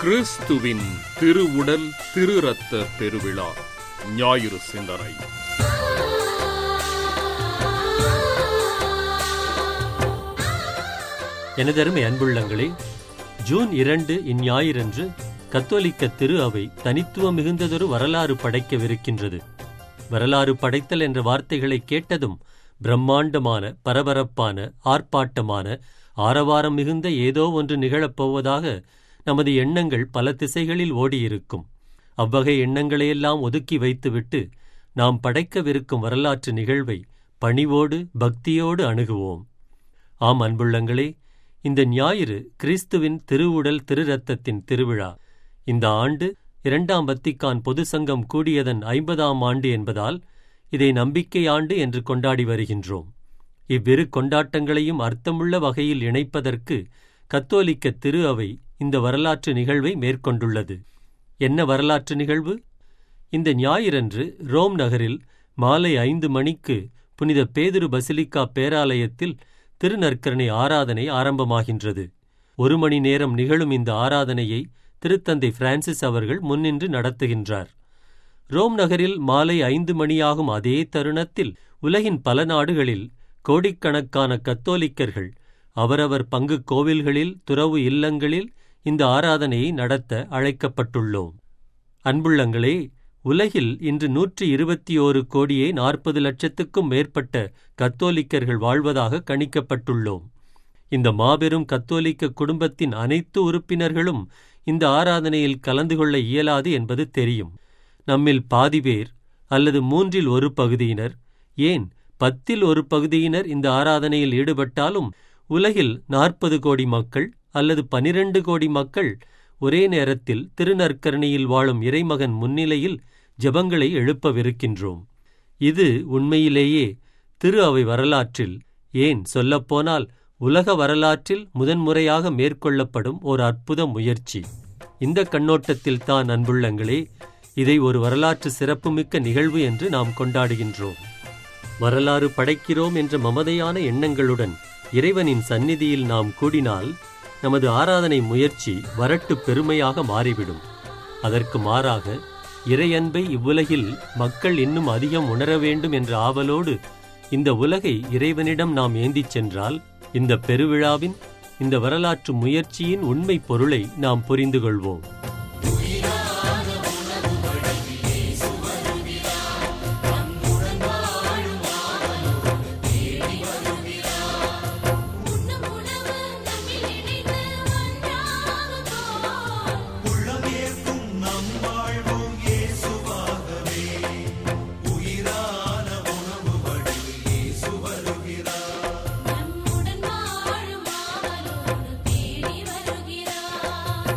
கிறிஸ்துவின் திருவுடல் திரு ரத்த பெருவிழா ஞாயிறு சிந்தனை எனதருமை அன்புள்ளங்களே ஜூன் இரண்டு இந்ஞாயிறன்று கத்தோலிக்க திரு அவை தனித்துவம் மிகுந்ததொரு வரலாறு படைக்கவிருக்கின்றது வரலாறு படைத்தல் என்ற வார்த்தைகளை கேட்டதும் பிரம்மாண்டமான பரபரப்பான ஆர்ப்பாட்டமான ஆரவாரம் மிகுந்த ஏதோ ஒன்று நிகழப்போவதாக நமது எண்ணங்கள் பல திசைகளில் ஓடியிருக்கும் அவ்வகை எண்ணங்களையெல்லாம் ஒதுக்கி வைத்துவிட்டு நாம் படைக்கவிருக்கும் வரலாற்று நிகழ்வை பணிவோடு பக்தியோடு அணுகுவோம் ஆம் அன்புள்ளங்களே இந்த ஞாயிறு கிறிஸ்துவின் திருவுடல் திருரத்தத்தின் திருவிழா இந்த ஆண்டு இரண்டாம் வத்திக்கான் பொது சங்கம் கூடியதன் ஐம்பதாம் ஆண்டு என்பதால் இதை நம்பிக்கை ஆண்டு என்று கொண்டாடி வருகின்றோம் இவ்விரு கொண்டாட்டங்களையும் அர்த்தமுள்ள வகையில் இணைப்பதற்கு கத்தோலிக்க திரு அவை இந்த வரலாற்று நிகழ்வை மேற்கொண்டுள்ளது என்ன வரலாற்று நிகழ்வு இந்த ஞாயிறன்று ரோம் நகரில் மாலை ஐந்து மணிக்கு புனித பேதுரு பசிலிக்கா பேராலயத்தில் திருநற்கரணை ஆராதனை ஆரம்பமாகின்றது ஒரு மணி நேரம் நிகழும் இந்த ஆராதனையை திருத்தந்தை பிரான்சிஸ் அவர்கள் முன்னின்று நடத்துகின்றார் ரோம் நகரில் மாலை ஐந்து மணியாகும் அதே தருணத்தில் உலகின் பல நாடுகளில் கோடிக்கணக்கான கத்தோலிக்கர்கள் அவரவர் பங்கு கோவில்களில் துறவு இல்லங்களில் இந்த ஆராதனையை நடத்த அழைக்கப்பட்டுள்ளோம் அன்புள்ளங்களே உலகில் இன்று நூற்றி இருபத்தி ஓரு கோடியே நாற்பது லட்சத்துக்கும் மேற்பட்ட கத்தோலிக்கர்கள் வாழ்வதாக கணிக்கப்பட்டுள்ளோம் இந்த மாபெரும் கத்தோலிக்க குடும்பத்தின் அனைத்து உறுப்பினர்களும் இந்த ஆராதனையில் கலந்து கொள்ள இயலாது என்பது தெரியும் நம்மில் பாதி பேர் அல்லது மூன்றில் ஒரு பகுதியினர் ஏன் பத்தில் ஒரு பகுதியினர் இந்த ஆராதனையில் ஈடுபட்டாலும் உலகில் நாற்பது கோடி மக்கள் அல்லது பனிரண்டு கோடி மக்கள் ஒரே நேரத்தில் திருநற்கரணியில் வாழும் இறைமகன் முன்னிலையில் ஜெபங்களை எழுப்பவிருக்கின்றோம் இது உண்மையிலேயே திரு அவை வரலாற்றில் ஏன் சொல்லப்போனால் உலக வரலாற்றில் முதன்முறையாக மேற்கொள்ளப்படும் ஒரு அற்புத முயற்சி இந்த கண்ணோட்டத்தில் தான் அன்புள்ளங்களே இதை ஒரு வரலாற்று சிறப்புமிக்க நிகழ்வு என்று நாம் கொண்டாடுகின்றோம் வரலாறு படைக்கிறோம் என்ற மமதையான எண்ணங்களுடன் இறைவனின் சந்நிதியில் நாம் கூடினால் நமது ஆராதனை முயற்சி வரட்டு பெருமையாக மாறிவிடும் அதற்கு மாறாக இறையன்பை இவ்வுலகில் மக்கள் இன்னும் அதிகம் உணர வேண்டும் என்ற ஆவலோடு இந்த உலகை இறைவனிடம் நாம் ஏந்திச் சென்றால் இந்த பெருவிழாவின் இந்த வரலாற்று முயற்சியின் உண்மை பொருளை நாம் புரிந்து கொள்வோம் உண்ணும் உணவு நம்மில் இணைந்து ஒன்றாக போம் உள்ளமேற்கும் நம் வாழ்வும் இயேசுவாகவே உயிரான உணவு வடிவில் இயேசு வருகிறார் நம்முடன் வாழும் ஆவலோடு தேடி வருகிறார்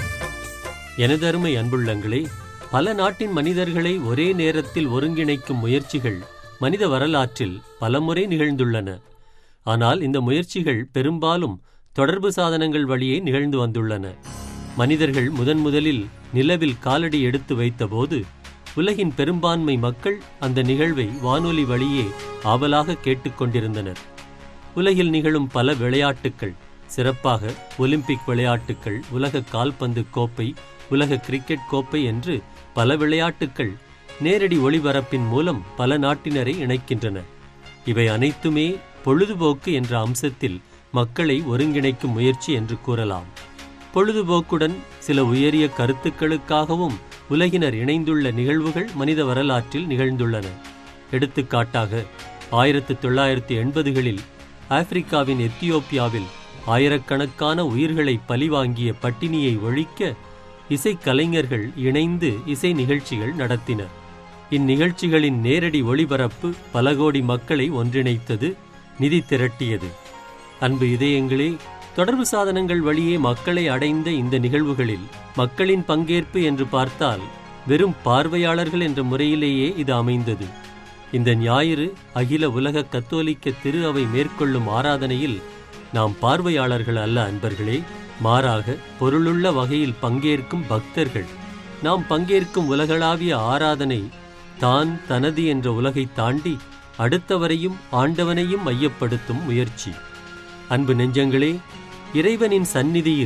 எனதருமை அன்புள்ளங்களே பல நாட்டின் மனிதர்களை ஒரே நேரத்தில் ஒருங்கிணைக்கும் முயற்சிகள் மனித வரலாற்றில் பலமுறை நிகழ்ந்துள்ளன ஆனால் இந்த முயற்சிகள் பெரும்பாலும் தொடர்பு சாதனங்கள் வழியே நிகழ்ந்து வந்துள்ளன மனிதர்கள் முதன் முதலில் நிலவில் காலடி எடுத்து வைத்தபோது உலகின் பெரும்பான்மை மக்கள் அந்த நிகழ்வை வானொலி வழியே ஆவலாக கேட்டுக்கொண்டிருந்தனர் உலகில் நிகழும் பல விளையாட்டுக்கள் சிறப்பாக ஒலிம்பிக் விளையாட்டுக்கள் உலக கால்பந்து கோப்பை உலக கிரிக்கெட் கோப்பை என்று பல விளையாட்டுக்கள் நேரடி ஒளிபரப்பின் மூலம் பல நாட்டினரை இணைக்கின்றன இவை அனைத்துமே பொழுதுபோக்கு என்ற அம்சத்தில் மக்களை ஒருங்கிணைக்கும் முயற்சி என்று கூறலாம் பொழுதுபோக்குடன் சில உயரிய கருத்துக்களுக்காகவும் உலகினர் இணைந்துள்ள நிகழ்வுகள் மனித வரலாற்றில் நிகழ்ந்துள்ளன எடுத்துக்காட்டாக ஆயிரத்து தொள்ளாயிரத்து எண்பதுகளில் ஆப்பிரிக்காவின் எத்தியோப்பியாவில் ஆயிரக்கணக்கான உயிர்களை பலிவாங்கிய பட்டினியை ஒழிக்க இசைக்கலைஞர்கள் இணைந்து இசை நிகழ்ச்சிகள் நடத்தினர் இந்நிகழ்ச்சிகளின் நேரடி ஒளிபரப்பு பல கோடி மக்களை ஒன்றிணைத்தது நிதி திரட்டியது அன்பு இதயங்களே தொடர்பு சாதனங்கள் வழியே மக்களை அடைந்த இந்த நிகழ்வுகளில் மக்களின் பங்கேற்பு என்று பார்த்தால் வெறும் பார்வையாளர்கள் என்ற முறையிலேயே இது அமைந்தது இந்த ஞாயிறு அகில உலக கத்தோலிக்க திரு அவை மேற்கொள்ளும் ஆராதனையில் நாம் பார்வையாளர்கள் அல்ல அன்பர்களே மாறாக பொருளுள்ள வகையில் பங்கேற்கும் பக்தர்கள் நாம் பங்கேற்கும் உலகளாவிய ஆராதனை தான் தனது என்ற உலகை தாண்டி அடுத்தவரையும் ஆண்டவனையும் மையப்படுத்தும் முயற்சி அன்பு நெஞ்சங்களே இறைவனின் சந்நிதியில்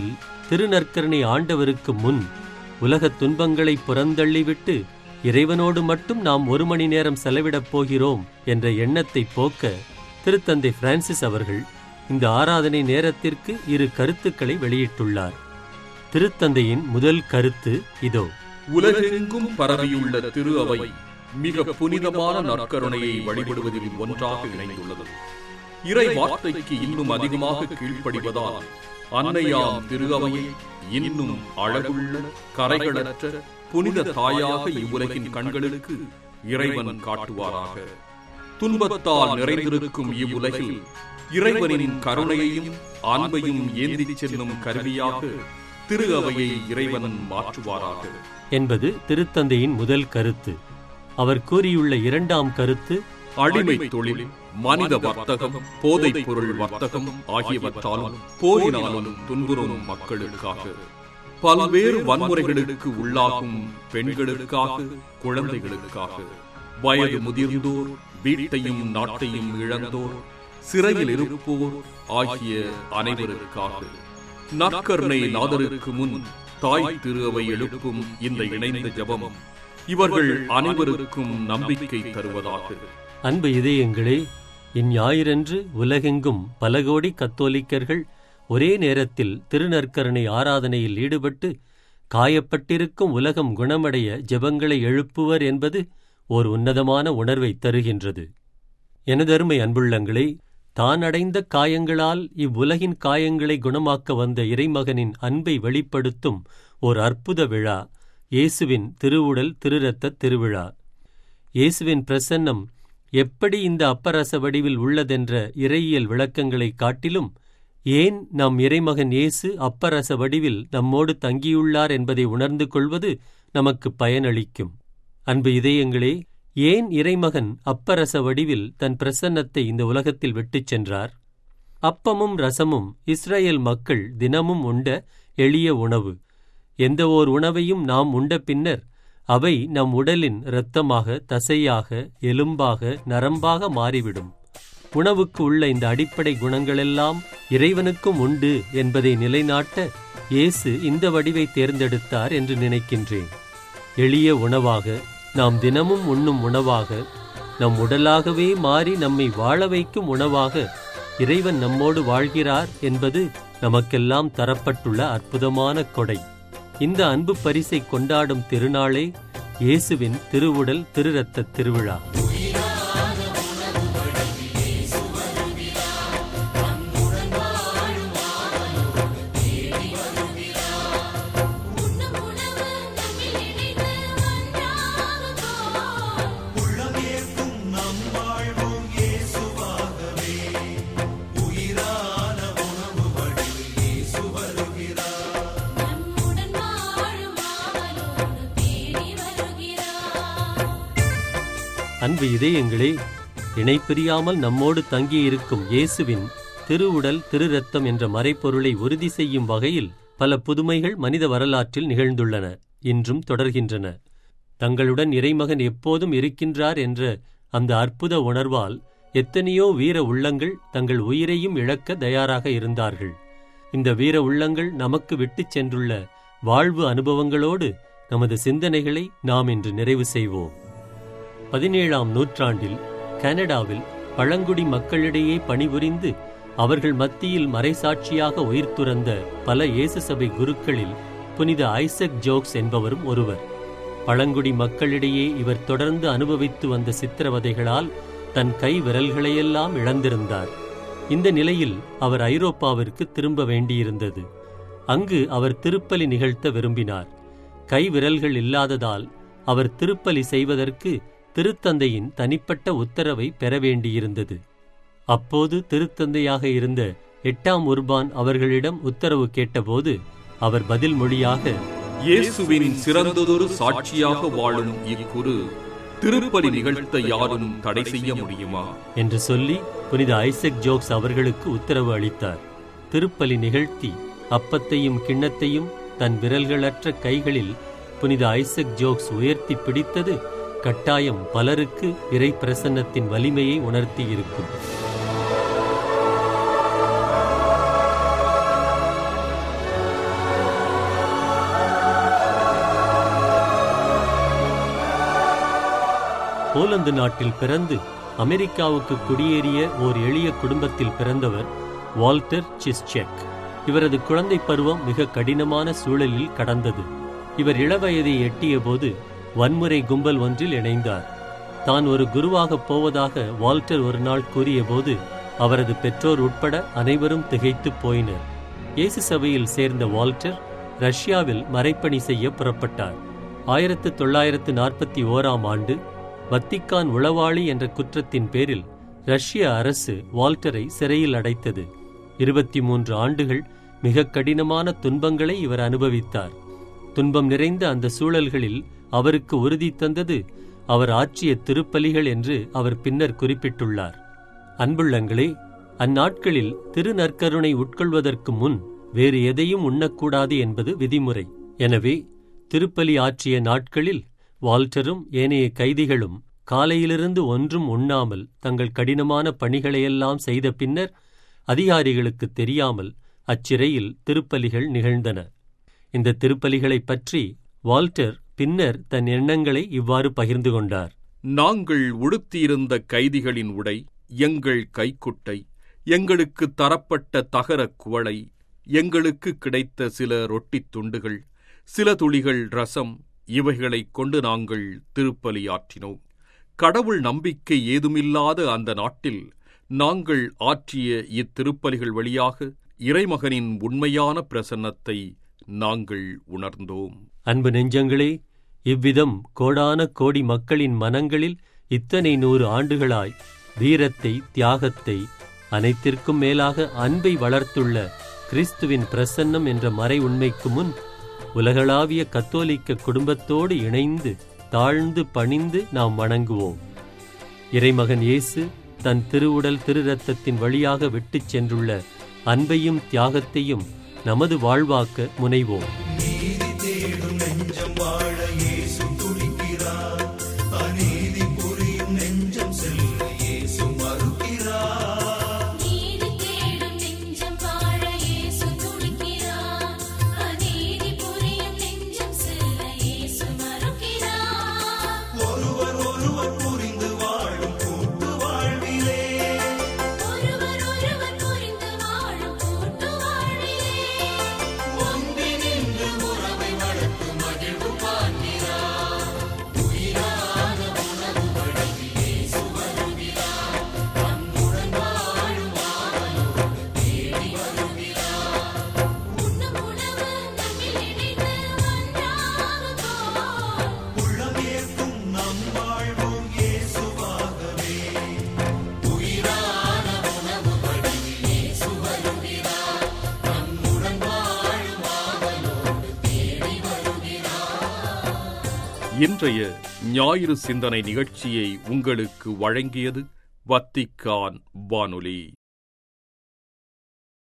திருநற்கரணை ஆண்டவருக்கு முன் உலகத் துன்பங்களை புறந்தள்ளிவிட்டு இறைவனோடு மட்டும் நாம் ஒரு மணி நேரம் செலவிடப் போகிறோம் என்ற எண்ணத்தை போக்க திருத்தந்தை பிரான்சிஸ் அவர்கள் இந்த ஆராதனை நேரத்திற்கு இரு கருத்துக்களை வெளியிட்டுள்ளார் திருத்தந்தையின் முதல் கருத்து இதோ உலகெங்கும் பரவியுள்ள திரு அவை மிக புனிதமான நற்கருணையை வழிபடுவதில் ஒன்றாக இணைந்துள்ளது இறை வார்த்தைக்கு இன்னும் அதிகமாக கீழ்ப்படிவதால் அன்னையாம் திரு அவையை இன்னும் அழகுள்ள கரைகளற்ற புனித தாயாக இவ்வுலகின் கண்களுக்கு இறைவன் காட்டுவாராக துன்பத்தால் நிறைந்திருக்கும் இவ்வுலகில் இறைவனின் கருணையையும் அன்பையும் ஏந்திச் செல்லும் கருவியாக திரு அவையை இறைவன் மாற்றுவாராக என்பது திருத்தந்தையின் முதல் கருத்து அவர் கூறியுள்ள இரண்டாம் கருத்து அடிமை தொழில் மனித வர்த்தகம் போதைப் பொருள் வர்த்தகம் ஆகியவற்றாலும் போரினாலும் துன்புறும் மக்களுக்காக பல்வேறு வன்முறைகளுக்கு உள்ளாகும் பெண்களுக்காக குழந்தைகளுக்காக வயது முதிர்ந்தோர் வீட்டையும் நாட்டையும் இழந்தோர் சிறையில் இருப்போர் ஆகிய அனைவருக்காக நற்கருணை நாதருக்கு முன் தாய் திரு அவை எழுப்பும் இந்த இணைந்த ஜெபம் இவர்கள் அனைவருக்கும் நம்பிக்கை தருவதாக அன்பு இதயங்களே இந்ஞாயிறன்று உலகெங்கும் பல கோடி கத்தோலிக்கர்கள் ஒரே நேரத்தில் திருநற்கருணை ஆராதனையில் ஈடுபட்டு காயப்பட்டிருக்கும் உலகம் குணமடைய ஜெபங்களை எழுப்புவர் என்பது ஓர் உன்னதமான உணர்வை தருகின்றது எனதருமை அன்புள்ளங்களே தான் அடைந்த காயங்களால் இவ்வுலகின் காயங்களை குணமாக்க வந்த இறைமகனின் அன்பை வெளிப்படுத்தும் ஓர் அற்புத விழா இயேசுவின் திருவுடல் திருரத்த திருவிழா இயேசுவின் பிரசன்னம் எப்படி இந்த அப்பரச வடிவில் உள்ளதென்ற இறையியல் விளக்கங்களைக் காட்டிலும் ஏன் நம் இறைமகன் இயேசு அப்பரச வடிவில் நம்மோடு தங்கியுள்ளார் என்பதை உணர்ந்து கொள்வது நமக்கு பயனளிக்கும் அன்பு இதயங்களே ஏன் இறைமகன் அப்பரச வடிவில் தன் பிரசன்னத்தை இந்த உலகத்தில் விட்டுச் சென்றார் அப்பமும் ரசமும் இஸ்ரேல் மக்கள் தினமும் உண்ட எளிய உணவு எந்த ஓர் உணவையும் நாம் உண்ட பின்னர் அவை நம் உடலின் இரத்தமாக தசையாக எலும்பாக நரம்பாக மாறிவிடும் உணவுக்கு உள்ள இந்த அடிப்படை குணங்களெல்லாம் இறைவனுக்கும் உண்டு என்பதை நிலைநாட்ட இயேசு இந்த வடிவை தேர்ந்தெடுத்தார் என்று நினைக்கின்றேன் எளிய உணவாக நாம் தினமும் உண்ணும் உணவாக நம் உடலாகவே மாறி நம்மை வாழ வைக்கும் உணவாக இறைவன் நம்மோடு வாழ்கிறார் என்பது நமக்கெல்லாம் தரப்பட்டுள்ள அற்புதமான கொடை இந்த அன்பு பரிசை கொண்டாடும் திருநாளே இயேசுவின் திருவுடல் திருரத்த திருவிழா உண்ணும் உணவு நம்மில் இணைந்து ஒன்றாகப் போல் உள்ளம் ஏற்கும் நம் வாழ்வும் இயேசுவாகவே உயிரான உணவு வடிவில் இயேசு வருகிறார் நம்முடன் வாழும் ஆவலோடு தேடி வருகிறார் அன்பு இதயங்களே இணைப்பிரியாமல் நம்மோடு தங்கியிருக்கும் இயேசுவின் திருவுடல் திருரத்தம் என்ற மறைப்பொருளை உறுதி செய்யும் வகையில் பல புதுமைகள் மனித வரலாற்றில் நிகழ்ந்துள்ளன இன்றும் தொடர்கின்றன தங்களுடன் இறைமகன் எப்போதும் இருக்கின்றார் என்ற அந்த அற்புத உணர்வால் எத்தனையோ வீர உள்ளங்கள் தங்கள் உயிரையும் இழக்க தயாராக இருந்தார்கள் இந்த வீர உள்ளங்கள் நமக்கு விட்டுச் சென்றுள்ள வாழ்வு அனுபவங்களோடு நமது சிந்தனைகளை நாம் இன்று நிறைவு செய்வோம் பதினேழாம் நூற்றாண்டில் கனடாவில் பழங்குடி மக்களிடையே பணிபுரிந்து அவர்கள் மத்தியில் மறைசாட்சியாக உயிர் துறந்த பல இயேசு சபை குருக்களில் புனித ஐசக் ஜோக்ஸ் என்பவரும் ஒருவர் பழங்குடி மக்களிடையே இவர் தொடர்ந்து அனுபவித்து வந்த சித்திரவதைகளால் தன் கை விரல்களையெல்லாம் இழந்திருந்தார் இந்த நிலையில் அவர் ஐரோப்பாவிற்கு திரும்ப வேண்டியிருந்தது அங்கு அவர் திருப்பலி நிகழ்த்த விரும்பினார் கை விரல்கள் இல்லாததால் அவர் திருப்பலி செய்வதற்கு திருத்தந்தையின் தனிப்பட்ட உத்தரவை பெற வேண்டியிருந்தது அப்போது திருத்தந்தையாக இருந்த எட்டாம் உர்பான் அவர்களிடம் உத்தரவு கேட்டபோது அவர் பதில் மொழியாக இயேசுவின் சிறந்ததொரு சாட்சியாக வாழும் இக்குரு திருப்பலி நிகழ்த்த யாரும் தடை செய்ய முடியுமா என்று சொல்லி புனித ஐசக் ஜோக்ஸ் அவர்களுக்கு உத்தரவு அளித்தார் திருப்பலி நிகழ்த்தி அப்பத்தையும் கிண்ணத்தையும் தன் விரல்களற்ற கைகளில் புனித ஐசக் ஜோக்ஸ் உயர்த்தி பிடித்தது கட்டாயம் பலருக்கு இறை பிரசன்னத்தின் வலிமையை உணர்த்தியிருக்கும் போலந்து நாட்டில் பிறந்து அமெரிக்காவுக்கு குடியேறிய ஓர் எளிய குடும்பத்தில் பிறந்தவர் வால்டர் சிஸ்செக் இவரது குழந்தை பருவம் மிக கடினமான சூழலில் கடந்தது இவர் இளவயதை எட்டியபோது வன்முறை கும்பல் ஒன்றில் இணைந்தார் தான் ஒரு குருவாகப் போவதாக வால்டர் ஒரு நாள் கூறியபோது அவரது பெற்றோர் உட்பட அனைவரும் திகைத்துப் போயினர் இயேசு சபையில் சேர்ந்த வால்டர் ரஷ்யாவில் மறைப்பணி செய்ய புறப்பட்டார் ஆயிரத்து தொள்ளாயிரத்து நாற்பத்தி ஓராம் ஆண்டு வத்திக்கான் உளவாளி என்ற குற்றத்தின் பேரில் ரஷ்ய அரசு வால்டரை சிறையில் அடைத்தது இருபத்தி மூன்று ஆண்டுகள் மிக கடினமான துன்பங்களை இவர் அனுபவித்தார் துன்பம் நிறைந்த அந்த சூழல்களில் அவருக்கு உறுதி தந்தது அவர் ஆற்றிய திருப்பலிகள் என்று அவர் பின்னர் குறிப்பிட்டுள்ளார் அன்புள்ளங்களே அந்நாட்களில் திருநற்கருணை உட்கொள்வதற்கு முன் வேறு எதையும் உண்ணக்கூடாது என்பது விதிமுறை எனவே திருப்பலி ஆற்றிய நாட்களில் வால்டரும் ஏனைய கைதிகளும் காலையிலிருந்து ஒன்றும் உண்ணாமல் தங்கள் கடினமான பணிகளையெல்லாம் செய்த பின்னர் அதிகாரிகளுக்கு தெரியாமல் அச்சிறையில் திருப்பலிகள் நிகழ்ந்தன இந்த திருப்பலிகளைப் பற்றி வால்டர் பின்னர் தன் எண்ணங்களை இவ்வாறு பகிர்ந்து கொண்டார் நாங்கள் உடுத்தியிருந்த கைதிகளின் உடை எங்கள் கைக்குட்டை எங்களுக்கு தரப்பட்ட தகரக் குவளை எங்களுக்கு கிடைத்த சில ரொட்டித் துண்டுகள் சில துளிகள் ரசம் இவைகளைக் கொண்டு நாங்கள் திருப்பலி ஆற்றினோம் கடவுள் நம்பிக்கை ஏதுமில்லாத அந்த நாட்டில் நாங்கள் ஆற்றிய இத்திருப்பலிகள் வழியாக இறைமகனின் உண்மையான பிரசன்னத்தை நாங்கள் உணர்ந்தோம் அன்பு நெஞ்சங்களே இவ்விதம் கோடான கோடி மக்களின் மனங்களில் இத்தனை நூறு ஆண்டுகளாய் வீரத்தை தியாகத்தை அனைத்திற்கும் மேலாக அன்பை வளர்த்துள்ள கிறிஸ்துவின் பிரசன்னம் என்ற மறை உண்மைக்கு முன் உலகளாவிய கத்தோலிக்க குடும்பத்தோடு இணைந்து தாழ்ந்து பணிந்து நாம் வணங்குவோம் இறைமகன் இயேசு தன் திருவுடல் திரு ரத்தத்தின் வழியாக விட்டுச் சென்றுள்ள அன்பையும் தியாகத்தையும் நமது வாழ்வாக்க முனைவோம் நீதி தேடும் நெஞ்சம் வாழ இயேசு துடிக்கிறார் அநீதி புரியும் நெஞ்சம் செல்ல இயேசு மறுக்கிறார் நீதி தேடும் நெஞ்சம் வாழ இயேசு துடிக்கிறார் அநீதி புரியும் நெஞ்சம் செல்ல இயேசு மறுக்கிறார் ஒருவர் ஒருவர் புரிந்து வாழும் கூட்டு வாழ்விலே ஒருவர் ஒருவர் புரிந்து வாழும் கூட்டு வாழ்விலே ஒன்றினின்று உறவை வளர்த்து மகிழ்வு காண்கிறார் உயிரான உணவு வழங்கி இயேசு வருகிறார் நம்முடன் வாழும் ஆவலோடு தேடி வருகிறார் உண்ணும் உணவு நம்மில் இணைந்து ஒன்றாக போல் உள்ளம் ஏற்கும் நம் வாழ்வும் இயேசுவாகவே உயிரான உணவு வழங்கி இயேசு வருகிறார் நம்முடன் வாழும் ஆவலோடு தேடி வருகிறார் இன்றைய ஞாயிறு சிந்தனை நிகழ்ச்சியை உங்களுக்கு வழங்கியது வத்திக்கான் வானொலி